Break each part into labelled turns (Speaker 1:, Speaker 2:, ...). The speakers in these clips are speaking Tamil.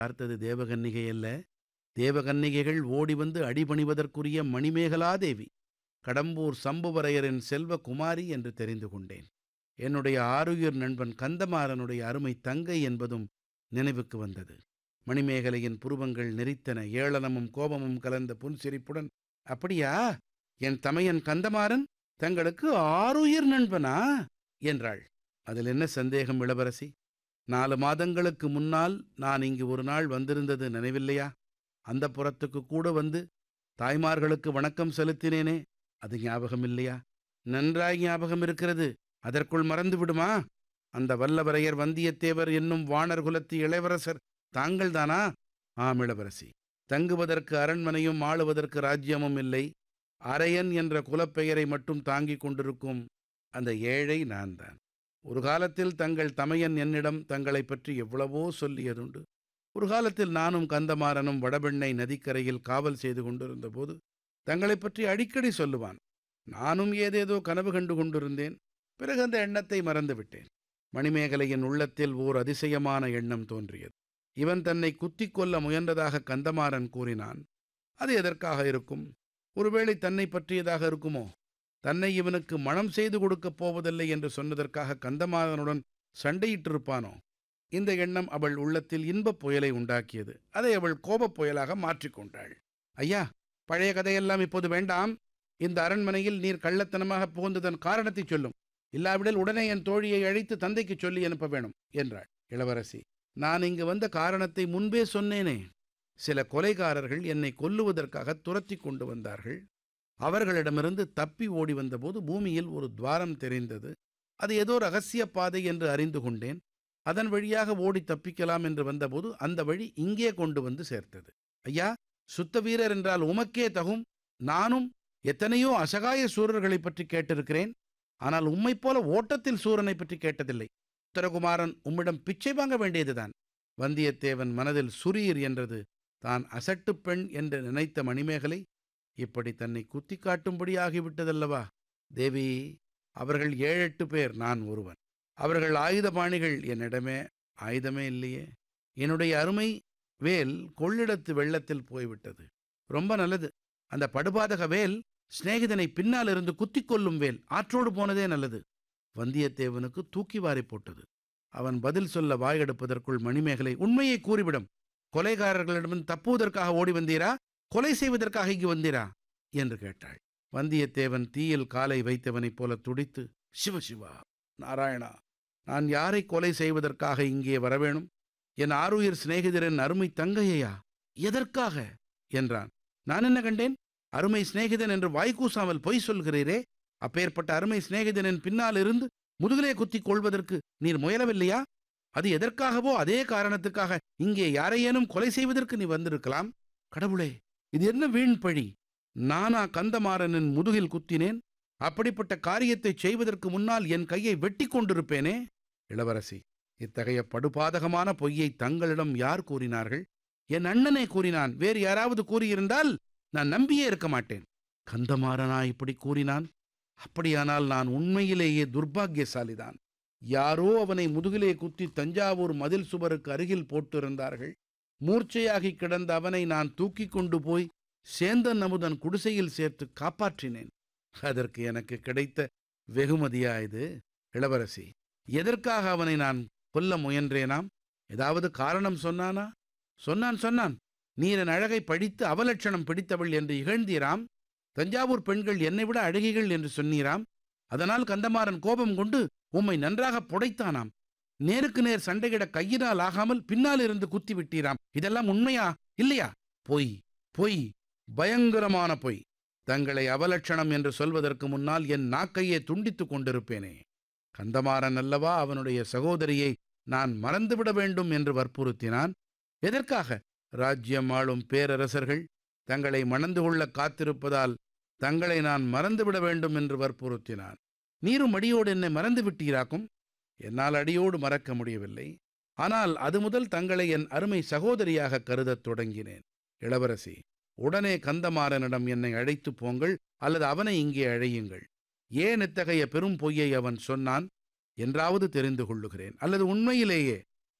Speaker 1: பார்த்தது தேவகன்னிகை அல்ல தேவகன்னிகைகள் ஓடி வந்து அடிபணிவதற்குரிய மணிமேகலாதேவி கடம்பூர் சம்புவரையரின் செல்வ குமாரி என்று தெரிந்து கொண்டேன் என்னுடைய ஆருயிர் நண்பன் கந்தமாறனுடைய அருமை தங்கை என்பதும் நினைவுக்கு வந்தது மணிமேகலையின் புருவங்கள் நெறித்தன ஏளனமும் கோபமும் கலந்த புன்சிரிப்புடன் அப்படியா என் தமையன் கந்தமாறன் தங்களுக்கு ஆருயிர் நண்பனா என்றாள் அதில் என்ன சந்தேகம் இளவரசி நாலு மாதங்களுக்கு முன்னால் நான் இங்கு ஒரு நாள் வந்திருந்தது நினைவில்லையா அந்த புறத்துக்கு கூட வந்து தாய்மார்களுக்கு வணக்கம் செலுத்தினேனே அது ஞாபகம் இல்லையா நன்றாய் ஞாபகம் இருக்கிறது அதற்குள் மறந்து விடுமா அந்த வல்லவரையர் வந்தியத்தேவர் என்னும் வாணர் குலத்து இளவரசர் தாங்கள்தானா ஆம் இளவரசி தங்குவதற்கு அரண்மனையும் ஆளுவதற்கு ராஜ்யமும் இல்லை அரையன் என்ற குலப்பெயரை மட்டும் தாங்கிக் கொண்டிருக்கும் அந்த ஏழை நான் தான் ஒரு காலத்தில் தங்கள் தமையன் என்னிடம் தங்களைப் பற்றி எவ்வளவோ சொல்லியதுண்டு ஒரு காலத்தில் நானும் கந்தமாறனும் வடபெண்ணை நதிக்கரையில் காவல் செய்து கொண்டிருந்த போது தங்களைப் பற்றி அடிக்கடி சொல்லுவான் நானும் ஏதேதோ கனவு கண்டு கொண்டிருந்தேன் பிறகு அந்த எண்ணத்தை மறந்துவிட்டேன் மணிமேகலையின் உள்ளத்தில் ஓர் அதிசயமான எண்ணம் தோன்றியது இவன் தன்னை குத்திக் கொள்ள முயன்றதாக கந்தமாறன் கூறினான் அது எதற்காக இருக்கும் ஒருவேளை தன்னை பற்றியதாக இருக்குமோ தன்னை இவனுக்கு மணம் செய்து கொடுக்கப் போவதில்லை என்று சொன்னதற்காக கந்தமாறனுடன் சண்டையிட்டிருப்பானோ இந்த எண்ணம் அவள் உள்ளத்தில் இன்பப் புயலை உண்டாக்கியது அதை அவள் கோபப் புயலாக மாற்றிக்கொண்டாள் ஐயா பழைய கதையெல்லாம் இப்போது வேண்டாம் இந்த அரண்மனையில் நீர் கள்ளத்தனமாக புகுந்ததன் காரணத்தை சொல்லும் இல்லாவிடில் உடனே என் தோழியை அழைத்து தந்தைக்கு சொல்லி அனுப்ப வேணும் என்றாள் இளவரசி நான் இங்கு வந்த காரணத்தை முன்பே சொன்னேனே சில கொலைகாரர்கள் என்னை கொல்லுவதற்காக துரத்தி கொண்டு வந்தார்கள் அவர்களிடமிருந்து தப்பி ஓடி வந்தபோது பூமியில் ஒரு துவாரம் தெரிந்தது அது ஏதோ ரகசிய பாதை என்று அறிந்து கொண்டேன் அதன் வழியாக ஓடி தப்பிக்கலாம் என்று வந்தபோது அந்த வழி இங்கே கொண்டு வந்து சேர்த்தது ஐயா சுத்த வீரர் என்றால் உமக்கே தகும் நானும் எத்தனையோ அசகாய சூரர்களைப் பற்றி கேட்டிருக்கிறேன் ஆனால் உம்மைப் போல ஓட்டத்தில் சூரனை பற்றி கேட்டதில்லை உத்தரகுமாரன் உம்மிடம் பிச்சை வாங்க வேண்டியதுதான் வந்தியத்தேவன் மனதில் சுரீர் என்றது தான் அசட்டுப் பெண் என்று நினைத்த மணிமேகலை இப்படி தன்னை குத்தி காட்டும்படி ஆகிவிட்டதல்லவா தேவி அவர்கள் ஏழெட்டு பேர் நான் ஒருவன் அவர்கள் ஆயுதபாணிகள் என்னிடமே ஆயுதமே இல்லையே என்னுடைய அருமை வேல் கொள்ளிடத்து வெள்ளத்தில் போய்விட்டது ரொம்ப நல்லது அந்த படுபாதக வேல் சிநேகிதனை பின்னால் இருந்து குத்திக் கொள்ளும் வேல் ஆற்றோடு போனதே நல்லது வந்தியத்தேவனுக்கு தூக்கி வாரி போட்டது அவன் பதில் சொல்ல வாயெடுப்பதற்குள் மணிமேகலை உண்மையை கூறிவிடும் கொலைகாரர்களிடம் தப்புவதற்காக ஓடி வந்தீரா கொலை செய்வதற்காக இங்கு வந்தீரா என்று கேட்டாள் வந்தியத்தேவன் தீயில் காலை வைத்தவனைப் போல துடித்து சிவசிவா நாராயணா நான் யாரை கொலை செய்வதற்காக இங்கே வரவேணும் என் ஆருயிர் சிநேகிதரின் அருமை தங்கையா எதற்காக என்றான் நான் என்ன கண்டேன் அருமை சிநேகிதன் என்று வாய்க்கூசாமல் பொய் சொல்கிறீரே அப்பேற்பட்ட அருமை சிநேகிதனின் பின்னால் இருந்து முதுகிலே குத்திக் கொள்வதற்கு நீர் முயலவில்லையா அது எதற்காகவோ அதே காரணத்துக்காக இங்கே யாரையேனும் கொலை செய்வதற்கு நீ வந்திருக்கலாம் கடவுளே இது என்ன வீண் பழி நானா கந்தமாறனின் முதுகில் குத்தினேன் அப்படிப்பட்ட காரியத்தை செய்வதற்கு முன்னால் என் கையை வெட்டி கொண்டிருப்பேனே இளவரசி இத்தகைய படுபாதகமான பொய்யை தங்களிடம் யார் கூறினார்கள் என் அண்ணனே கூறினான் வேறு யாராவது கூறியிருந்தால் நான் நம்பியே இருக்க மாட்டேன் கந்தமாறனா இப்படி கூறினான் அப்படியானால் நான் உண்மையிலேயே துர்பாக்கியசாலிதான் யாரோ அவனை முதுகிலே குத்தி தஞ்சாவூர் மதில் சுவருக்கு அருகில் போட்டிருந்தார்கள் மூர்ச்சையாகி கிடந்த அவனை நான் தூக்கி கொண்டு போய் சேந்தன் அமுதன் குடிசையில் சேர்த்து காப்பாற்றினேன் அதற்கு எனக்கு கிடைத்த வெகுமதியா இது இளவரசி எதற்காக அவனை நான் கொல்ல முயன்றேனாம் ஏதாவது காரணம் சொன்னானா சொன்னான் சொன்னான் நீரன் அழகை படித்து அவலட்சணம் பிடித்தவள் என்று இகழ்ந்தீராம் தஞ்சாவூர் பெண்கள் என்னை விட அழகிகள் என்று சொன்னீராம் அதனால் கந்தமாறன் கோபம் கொண்டு உம்மை நன்றாக புடைத்தானாம் நேருக்கு நேர் சண்டையிட கையினால் ஆகாமல் பின்னால் இருந்து குத்தி விட்டீராம் இதெல்லாம் உண்மையா இல்லையா பொய் பொய் பயங்கரமான பொய் தங்களை அவலட்சணம் என்று சொல்வதற்கு முன்னால் என் நாக்கையே துண்டித்துக் கொண்டிருப்பேனே கந்தமாறன் அல்லவா அவனுடைய சகோதரியை நான் மறந்துவிட வேண்டும் என்று வற்புறுத்தினான் எதற்காக ராஜ்யம் ஆளும் பேரரசர்கள் தங்களை மணந்து கொள்ள காத்திருப்பதால் தங்களை நான் மறந்துவிட வேண்டும் என்று வற்புறுத்தினான் நீரும் அடியோடு என்னை மறந்து விட்டீராக்கும் என்னால் அடியோடு மறக்க முடியவில்லை ஆனால் அது முதல் தங்களை என் அருமை சகோதரியாக கருதத் தொடங்கினேன் இளவரசி உடனே கந்தமாறனிடம் என்னை அழைத்துப் போங்கள் அல்லது அவனை இங்கே அழையுங்கள் ஏன் இத்தகைய பெரும் பொய்யை அவன் சொன்னான் என்றாவது தெரிந்து கொள்ளுகிறேன் அல்லது உண்மையிலேயே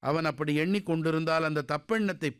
Speaker 1: அவன் அப்படி எண்ணிக்கொண்டிருந்தால் அந்த தப்பெண்ணத்தை